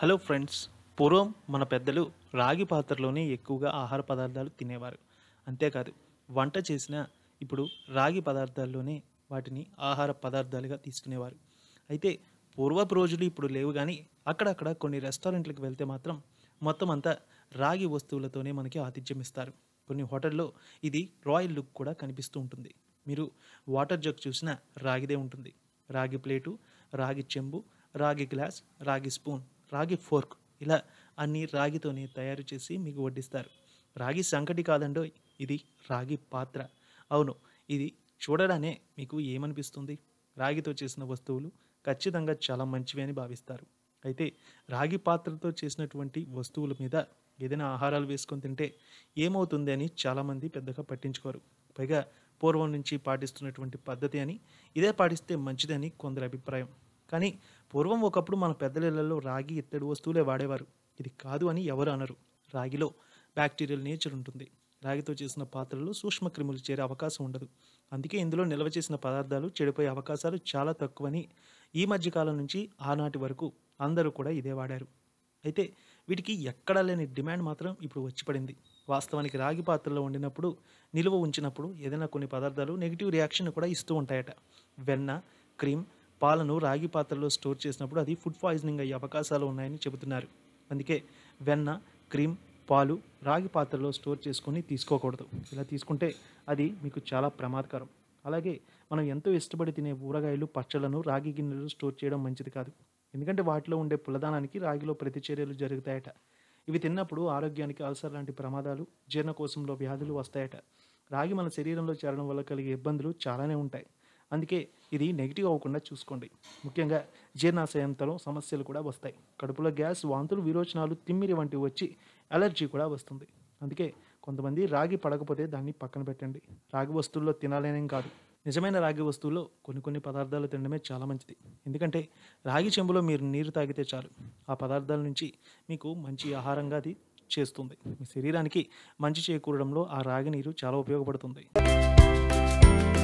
hello friends పూర్వం మన పెద్దలు రాగి పాత్రలోనే ఎక్కువగా ఆహార పదార్థాలు తినేవారు అంతేకాదు వంట చేసిన ఇప్పుడు రాగి పదార్థాల్లోనే వాటిని ఆహార పదార్థాలుగా తీసుకునేవారు అయితే పూర్వపు రోజులు ఇప్పుడు లేవు కానీ అక్కడక్కడ కొన్ని రెస్టారెంట్లకు వెళ్తే మాత్రం మొత్తం అంతా రాగి వస్తువులతోనే మనకి ఆతిథ్యం ఇస్తారు కొన్ని హోటల్లో ఇది రాయల్ లుక్ కూడా కనిపిస్తూ ఉంటుంది మీరు వాటర్ జగ్ చూసినా రాగిదే ఉంటుంది రాగి ప్లేటు రాగి చెంబు రాగి గ్లాస్ రాగి స్పూన్ రాగి ఫోర్క్ ఇలా అన్ని రాగితోనే తయారు చేసి మీకు వడ్డిస్తారు రాగి సంకటి కాదండో ఇది రాగి పాత్ర అవును ఇది చూడడానే మీకు ఏమనిపిస్తుంది రాగితో చేసిన వస్తువులు ఖచ్చితంగా చాలా మంచివి అని భావిస్తారు అయితే రాగి పాత్రతో చేసినటువంటి వస్తువుల మీద ఏదైనా ఆహారాలు వేసుకొని తింటే ఏమవుతుంది అని చాలామంది పెద్దగా పట్టించుకోరు పైగా పూర్వం నుంచి పాటిస్తున్నటువంటి పద్ధతి అని ఇదే పాటిస్తే మంచిదని కొందరి అభిప్రాయం కానీ పూర్వం ఒకప్పుడు మన పెద్దల రాగి ఇత్తడి వస్తువులే వాడేవారు ఇది కాదు అని ఎవరు అనరు రాగిలో బ్యాక్టీరియల్ నేచర్ ఉంటుంది రాగితో చేసిన పాత్రలో సూక్ష్మ క్రిములు చేరే అవకాశం ఉండదు అందుకే ఇందులో నిల్వ చేసిన పదార్థాలు చెడిపోయే అవకాశాలు చాలా తక్కువని ఈ మధ్యకాలం నుంచి ఆనాటి వరకు అందరూ కూడా ఇదే వాడారు అయితే వీటికి ఎక్కడా లేని డిమాండ్ మాత్రం ఇప్పుడు వచ్చి పడింది వాస్తవానికి రాగి పాత్రలో వండినప్పుడు నిలువ ఉంచినప్పుడు ఏదైనా కొన్ని పదార్థాలు నెగిటివ్ రియాక్షన్ కూడా ఇస్తూ ఉంటాయట వెన్న క్రీమ్ పాలను రాగి పాత్రలో స్టోర్ చేసినప్పుడు అది ఫుడ్ పాయిజనింగ్ అయ్యే అవకాశాలు ఉన్నాయని చెబుతున్నారు అందుకే వెన్న క్రీమ్ పాలు రాగి పాత్రలో స్టోర్ చేసుకొని తీసుకోకూడదు ఇలా తీసుకుంటే అది మీకు చాలా ప్రమాదకరం అలాగే మనం ఎంతో ఇష్టపడి తినే ఊరగాయలు పచ్చళ్ళను రాగి గిన్నెలు స్టోర్ చేయడం మంచిది కాదు ఎందుకంటే వాటిలో ఉండే పులదానానికి రాగిలో ప్రతిచర్యలు జరుగుతాయట ఇవి తిన్నప్పుడు ఆరోగ్యానికి అల్సర్ లాంటి ప్రమాదాలు జీర్ణకోశంలో వ్యాధులు వస్తాయట రాగి మన శరీరంలో చేరడం వల్ల కలిగే ఇబ్బందులు చాలానే ఉంటాయి అందుకే ఇది నెగిటివ్ అవ్వకుండా చూసుకోండి ముఖ్యంగా జీర్ణాశయంతో సమస్యలు కూడా వస్తాయి కడుపులో గ్యాస్ వాంతులు విరోచనాలు తిమ్మిరి వంటివి వచ్చి అలర్జీ కూడా వస్తుంది అందుకే కొంతమంది రాగి పడకపోతే దాన్ని పక్కన పెట్టండి రాగి వస్తువుల్లో తినాలేనేం కాదు నిజమైన రాగి వస్తువుల్లో కొన్ని కొన్ని పదార్థాలు తినడమే చాలా మంచిది ఎందుకంటే రాగి చెంబులో మీరు నీరు తాగితే చాలు ఆ పదార్థాల నుంచి మీకు మంచి ఆహారంగా అది చేస్తుంది మీ శరీరానికి మంచి చేకూరడంలో ఆ రాగి నీరు చాలా ఉపయోగపడుతుంది